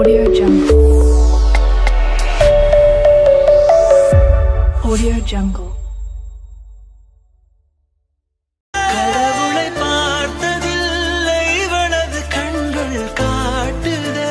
Audio Jungle. Audio Jungle. கடவுளை பார்த்ததில்லை இவளது கண்கள் காட்டுதே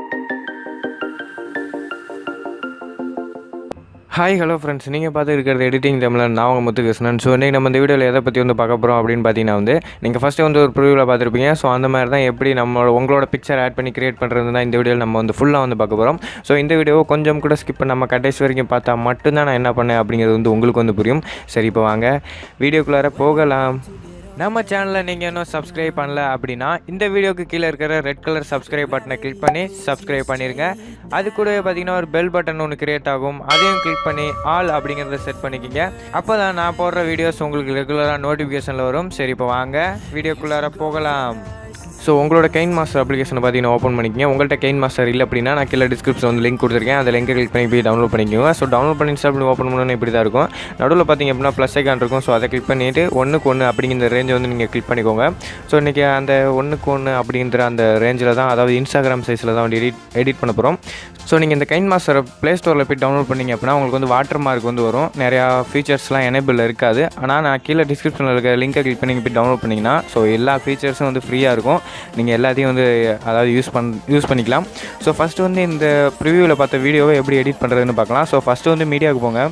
ஹாய் ஹலோ ஃப்ரெண்ட்ஸ் நீங்கள் பார்த்து இருக்கிறது எடிட்டிங் தமிழன் நான் உங்கள் முத்துகிருஷ்ணன் ஸோ இன்றைக்கி நம்ம இந்த வீடியோவில் எதை பற்றி வந்து பார்க்க போகிறோம் அப்படின்னு பார்த்தீங்கன்னா வந்து நீங்கள் ஃபஸ்ட்டு வந்து ஒரு ப்ரிவியூவில் பார்த்துருப்பீங்க ஸோ அந்த மாதிரி தான் எப்படி நம்மளோட உங்களோட பிக்சர் ஆட் பண்ணி கிரியேட் பண்ணுறது தான் இந்த வீடியோவில் நம்ம வந்து ஃபுல்லாக வந்து பார்க்க போகிறோம் ஸோ இந்த வீடியோவை கொஞ்சம் கூட ஸ்கிப் பண்ணாமல் கடைசி வரைக்கும் பார்த்தா மட்டும்தான் நான் என்ன பண்ணேன் அப்படிங்கிறது வந்து உங்களுக்கு வந்து புரியும் சரி இப்போ வாங்க வீடியோக்குள்ளார போகலாம் நம்ம சேனலில் நீங்கள் இன்னும் சப்ஸ்கிரைப் பண்ணல அப்படின்னா இந்த வீடியோக்கு கீழே இருக்கிற ரெட் கலர் சப்ஸ்கிரைப் பட்டனை கிளிக் பண்ணி சப்ஸ்கிரைப் பண்ணிடுங்க அது கூடவே பார்த்தீங்கன்னா ஒரு பெல் பட்டன் ஒன்று கிரியேட் ஆகும் அதையும் கிளிக் பண்ணி ஆல் அப்படிங்கிறத செட் பண்ணிக்கிங்க அப்போ தான் நான் போடுற வீடியோஸ் உங்களுக்கு ரெகுலராக நோட்டிஃபிகேஷனில் வரும் சரி இப்போ வாங்க வீடியோக்குள்ளார போகலாம் ஸோ உங்களோட கெயின் மாஸ்டர் அப்ளிகேஷனை பார்த்தீங்கன்னா ஓப்பன் பண்ணிக்கங்க உங்கள்கிட்ட கெயின் மாஸ்டர் இல்லை அப்படின்னா நான் கீழே டிஸ்கிரிப்ஷன் வந்து லிங்க் கொடுத்துருக்கேன் அந்த லிங்கை கிளிக் பண்ணி போய் டவுன்லோட் பண்ணிக்கோங்க ஸோ டவுன்லோட் பண்ணி இன்ஸ்டால் பண்ணி ஓப்பன் பண்ணணும் இப்படி தான் இருக்கும் நடுவில் பார்த்தீங்க அப்படின்னா ப்ளஸ் ஐக்கான் இருக்கும் ஸோ அதை கிளிக் பண்ணிவிட்டு ஒன்றுக்கு ஒன்று அப்படிங்கிற ரேஞ்சை வந்து நீங்கள் கிளிக் பண்ணிக்கோங்க ஸோ இன்றைக்கி அந்த ஒன்றுக்கு ஒன்று அப்படிங்கிற அந்த ரேஞ்சில் தான் அதாவது இன்ஸ்டாகிராம் சைஸில் தான் வந்து எடிட் எடிட் பண்ண போகிறோம் ஸோ நீங்கள் இந்த கைன் மாஸ்டர் ப்ளே ஸ்டோரில் போய் டவுன்லோட் பண்ணீங்க அப்படின்னா உங்களுக்கு வந்து வாட்டர் மார்க் வந்து வரும் நிறையா ஃபீச்சர்ஸ்லாம் எனேபிள் இருக்காது ஆனால் நான் கீழே டிஸ்கிரிப்ஷனில் இருக்க லிங்கை கிளிக் பண்ணி போய் டவுன்லோட் பண்ணிங்கன்னா ஸோ எல்லா ஃபீச்சர்ஸும் வந்து ஃப்ரீயாக இருக்கும் நீங்கள் எல்லாத்தையும் வந்து அதாவது யூஸ் பண் யூஸ் பண்ணிக்கலாம் ஸோ ஃபஸ்ட்டு வந்து இந்த ப்ரிவியூவில் பார்த்த வீடியோவை எப்படி எடிட் பண்ணுறதுன்னு பார்க்கலாம் ஸோ ஃபஸ்ட்டு வந்து மீடியாவுக்கு போங்க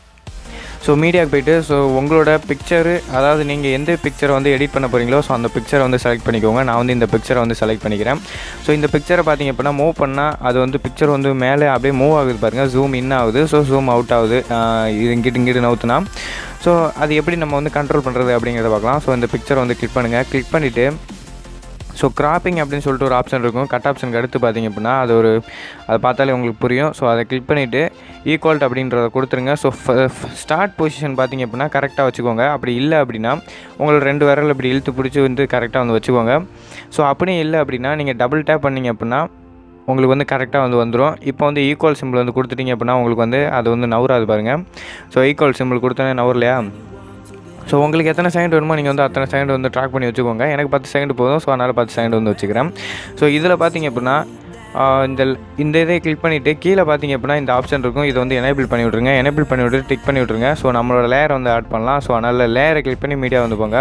ஸோ மீடியாவுக்கு போயிட்டு ஸோ உங்களோட பிக்சரு அதாவது நீங்கள் எந்த பிக்சரை வந்து எடிட் பண்ண போகிறீங்களோ ஸோ அந்த பிக்சரை வந்து செலக்ட் பண்ணிக்கோங்க நான் வந்து இந்த பிக்சரை வந்து செலக்ட் பண்ணிக்கிறேன் ஸோ இந்த பிக்சரை பார்த்தீங்க அப்படின்னா மூவ் பண்ணால் அது வந்து பிக்சர் வந்து மேலே அப்படியே மூவ் ஆகுது பாருங்கள் ஜூம் இன் ஆகுது ஸோ ஜூம் அவுட் ஆகுது ஆஹ் இது இங்கிட்டு இங்கிட்டு நவுத்துனா ஸோ அது எப்படி நம்ம வந்து கண்ட்ரோல் பண்ணுறது அப்படிங்கிறத பார்க்கலாம் ஸோ இந்த பிக்சரை வந்து கிளிக் பண்ணுங்கள் கிளிக் பண்ணிவிட்டு ஸோ கிராப்பிங் அப்படின்னு சொல்லிட்டு ஒரு ஆப்ஷன் இருக்கும் கட் ஆப்ஷனுக்கு அடுத்து பார்த்தீங்க அப்படின்னா அது ஒரு அதை பார்த்தாலே உங்களுக்கு புரியும் ஸோ அதை கிளிக் பண்ணிவிட்டு ஈக்குவல்ட் அப்படின்றத கொடுத்துருங்க ஸோ ஸ்டார்ட் பொசிஷன் பார்த்தீங்க அப்படின்னா கரெக்டாக வச்சுக்கோங்க அப்படி இல்லை அப்படின்னா உங்களோட ரெண்டு விரல் இப்படி இழுத்து பிடிச்சி வந்து கரெக்டாக வந்து வச்சுக்கோங்க ஸோ அப்படியும் இல்லை அப்படின்னா நீங்கள் டபுள் டேப் பண்ணீங்க அப்படின்னா உங்களுக்கு வந்து கரெக்டாக வந்து வந்துடும் இப்போ வந்து ஈக்குவல் சிம்பிள் வந்து கொடுத்துட்டீங்க அப்படின்னா உங்களுக்கு வந்து அது வந்து நவராது பாருங்கள் ஸோ ஈக்குவல் சிம்பிள் கொடுத்தோன்னே நவரலையா ஸோ உங்களுக்கு எத்தனை செகண்ட் வேணுமோ நீங்கள் வந்து அத்தனை செகண்ட் வந்து ட்ராக் பண்ணி வச்சுக்கோங்க எனக்கு பத்து செகண்ட் போதும் ஸோ அதனால் பத்து செகண்ட் வந்து வச்சுக்கிறேன் ஸோ இதில் பார்த்தீங்க அப்படின்னா ஆஹ் இந்த இந்த இதை கிளிக் பண்ணிவிட்டு கீழே பார்த்தீங்க அப்படின்னா இந்த ஆப்ஷன் இருக்கும் இதை வந்து எனேபிள் பண்ணி விட்ருங்க எனேபிள் பண்ணி விட்டு டிக் பண்ணி விட்ருங்க ஸோ நம்மளோட லேயர் வந்து ஆட் பண்ணலாம் ஸோ அதனால் லேயரை கிளிக் பண்ணி மீடியா வந்து போங்க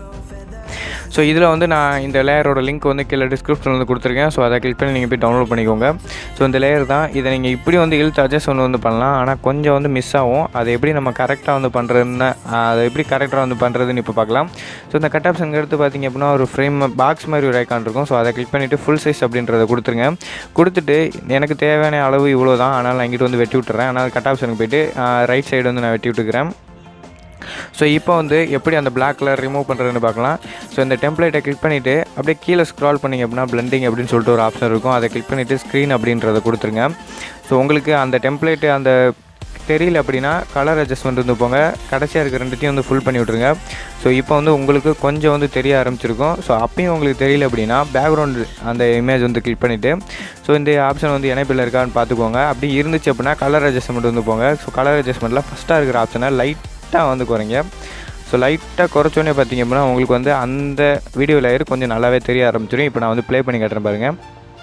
ஸோ இதில் வந்து நான் இந்த லேயரோட லிங்க் வந்து கீழே டிஸ்கிரிப்ஷனில் வந்து கொடுத்துருக்கேன் ஸோ அதை கிளிக் பண்ணி நீங்கள் போய் டவுன்லோட் பண்ணிக்கோங்க ஸோ இந்த லேயர் தான் இதை நீங்கள் இப்படி வந்து இழுத்து அட்ஜஸ்ட் ஒன்று வந்து பண்ணலாம் ஆனால் கொஞ்சம் வந்து மிஸ் ஆகும் அதை எப்படி நம்ம கரெக்டாக வந்து பண்ணுறதுன்னு அதை எப்படி கரெக்டாக வந்து பண்ணுறதுன்னு இப்போ பார்க்கலாம் ஸோ இந்த கட் ஆப்ஷனுக்கு எடுத்து பார்த்தீங்க அப்படின்னா ஒரு ஃப்ரேம் பாக்ஸ் மாதிரி ஒரு ஐக்கான் இருக்கும் ஸோ அதை கிளிக் பண்ணிவிட்டு ஃபுல் சைஸ் அப்படின்றத கொடுத்துருங்க கொடுத்துட்டு எனக்கு தேவையான அளவு இவ்வளோ தான் ஆனால் நான் இங்கிட்டு வந்து வெட்டி விட்டுறேன் ஆனால் கட் ஆப்ஷனுக்கு போயிட்டு ரைட் சைடு வந்து நான் வெட்டி விட்டுக்கிறேன் ஸோ இப்போ வந்து எப்படி அந்த பிளாக் கலர் ரிமூவ் பண்ணுறதுன்னு பார்க்கலாம் ஸோ இந்த டெம்ப்ளேட்டை கிளிக் பண்ணிவிட்டு அப்படியே கீழே ஸ்க்ரால் பண்ணிங்க அப்படின்னா பிளெண்டிங் அப்படின்னு சொல்லிட்டு ஒரு ஆப்ஷன் இருக்கும் அதை கிளிக் பண்ணிவிட்டு ஸ்க்ரீன் அப்படின்றத கொடுத்துருங்க ஸோ உங்களுக்கு அந்த டெம்ப்ளேட்டு அந்த தெரியல அப்படின்னா கலர் அட்ஜஸ்ட்மெண்ட் வந்து போங்க கடைசியாக இருக்க ரெண்டுத்தையும் வந்து ஃபுல் பண்ணி விட்ருங்க ஸோ இப்போ வந்து உங்களுக்கு கொஞ்சம் வந்து தெரிய ஆரம்பிச்சிருக்கும் ஸோ அப்பயும் உங்களுக்கு தெரியல அப்படின்னா பேக்ரவுண்டு அந்த இமேஜ் வந்து கிளிக் பண்ணிவிட்டு ஸோ இந்த ஆப்ஷன் வந்து எனேபிள் இருக்கான்னு பார்த்துக்கோங்க அப்படி இருந்துச்சு அப்படின்னா கலர் அட்ஜஸ்ட்மெண்ட் வந்து போங்க ஸோ கலர் அட்ஜஸ்ட்மெண்ட்டில் ஃபஸ்ட்டாக இருக்கிற ஆப்ஷனை லைட்டாக வந்து குறைங்க ஸோ லைட்டாக குறைச்சோன்னே பார்த்தீங்க அப்படின்னா உங்களுக்கு வந்து அந்த வீடியோ லேயர் கொஞ்சம் நல்லாவே தெரிய ஆரம்பிச்சிடும் இப்போ நான் வந்து ப்ளே பண்ணி காட்டுறேன் பாருங்கள்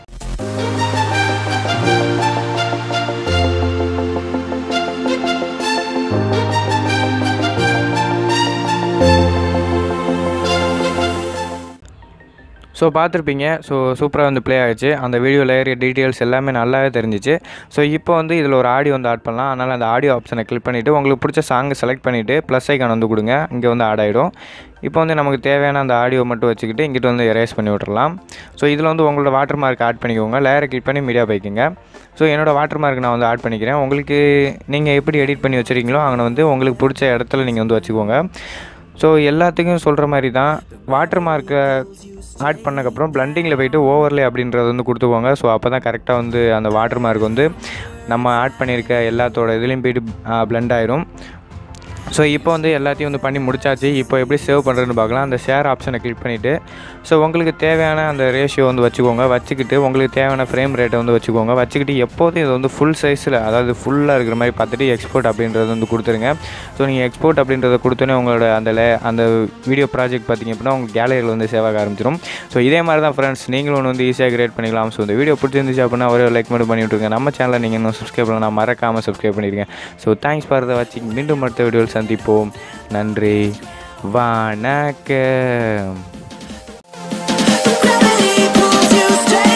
ஸோ பார்த்துருப்பீங்க ஸோ சூப்பராக வந்து ப்ளே ஆகிடுச்சு அந்த வீடியோ லேயர் டீட்டெயில்ஸ் எல்லாமே நல்லாவே தெரிஞ்சிச்சு ஸோ இப்போ வந்து இதில் ஒரு ஆடியோ வந்து ஆட் பண்ணலாம் அதனால் அந்த ஆடியோ ஆப்ஷனை கிளிக் பண்ணிவிட்டு உங்களுக்கு பிடிச்ச சாங்கை செலக்ட் பண்ணிவிட்டு ப்ளஸ் ஐக்கான் வந்து கொடுங்க இங்கே வந்து ஆட் ஆகிடும் இப்போ வந்து நமக்கு தேவையான அந்த ஆடியோ மட்டும் வச்சுக்கிட்டு இங்கிட்ட வந்து எரேஸ் பண்ணி விட்றலாம் ஸோ இதில் வந்து உங்களோட வாட்டர் மார்க் ஆட் பண்ணிக்கோங்க லேயரை கிளிக் பண்ணி மீடியா போய்க்குங்க ஸோ என்னோடய வாட்டர் மார்க் நான் வந்து ஆட் பண்ணிக்கிறேன் உங்களுக்கு நீங்கள் எப்படி எடிட் பண்ணி வச்சுருக்கீங்களோ அங்கே வந்து உங்களுக்கு பிடிச்ச இடத்துல நீங்கள் வந்து வச்சுக்கோங்க ஸோ எல்லாத்துக்கும் சொல்கிற மாதிரி தான் வாட்டர் மார்க்கை ஆட் பண்ணக்கப்புறம் பிளண்டிங்கில் போயிட்டு ஓவர்லே அப்படின்றது வந்து கொடுத்துக்கோங்க ஸோ அப்போ தான் கரெக்டாக வந்து அந்த வாட்டர் மார்க் வந்து நம்ம ஆட் பண்ணியிருக்க எல்லாத்தோட இதுலேயும் போயிட்டு பிளெண்ட் ஆயிரும் ஸோ இப்போ வந்து எல்லாத்தையும் வந்து பண்ணி முடிச்சாச்சு இப்போ எப்படி சேவ் பண்ணுறதுன்னு பார்க்கலாம் அந்த ஷேர் ஆப்ஷனை கிளிக் பண்ணிவிட்டு ஸோ உங்களுக்கு தேவையான அந்த ரேஷியோ வந்து வச்சுக்கோங்க வச்சுக்கிட்டு உங்களுக்கு தேவையான ஃப்ரேம் ரேட்டை வந்து வச்சுக்கோங்க வச்சுக்கிட்டு எப்போதும் இது வந்து ஃபுல் சைஸில் அதாவது ஃபுல்லாக இருக்கிற மாதிரி பார்த்துட்டு எக்ஸ்போர்ட் அப்படின்றது வந்து கொடுத்துருங்க ஸோ நீங்கள் எக்ஸ்போர்ட் அப்படின்றத கொடுத்தோன்னே உங்களோட அந்த லே அந்த வீடியோ ப்ராஜெக்ட் பார்த்தீங்க அப்படின்னா உங்கள் கேலரியில் வந்து சேவ் ஆக ஆரம்பிச்சிடும் ஸோ இதே மாதிரி தான் ஃப்ரெண்ட்ஸ் நீங்களும் ஒன்று வந்து ஈஸியாக கிரியேட் பண்ணிக்கலாம் ஸோ இந்த வீடியோ பிடிச்சிருந்துச்சு அப்படின்னா ஒரே லைக் மட்டும் பண்ணி விட்ருங்க நம்ம சேனலை நீங்கள் இன்னும் சப்ஸ்கிரைப் பண்ணலாம் மறக்காமல் சப்ஸ்கிரைப் பண்ணிடுங்க ஸோ தேங்க்ஸ் ஃபார் த வாட்சிங் மீண்டும் அடுத்த வீடியோவில் சந்திப்போம் நன்றி வணக்கம் Gravity pulls you straight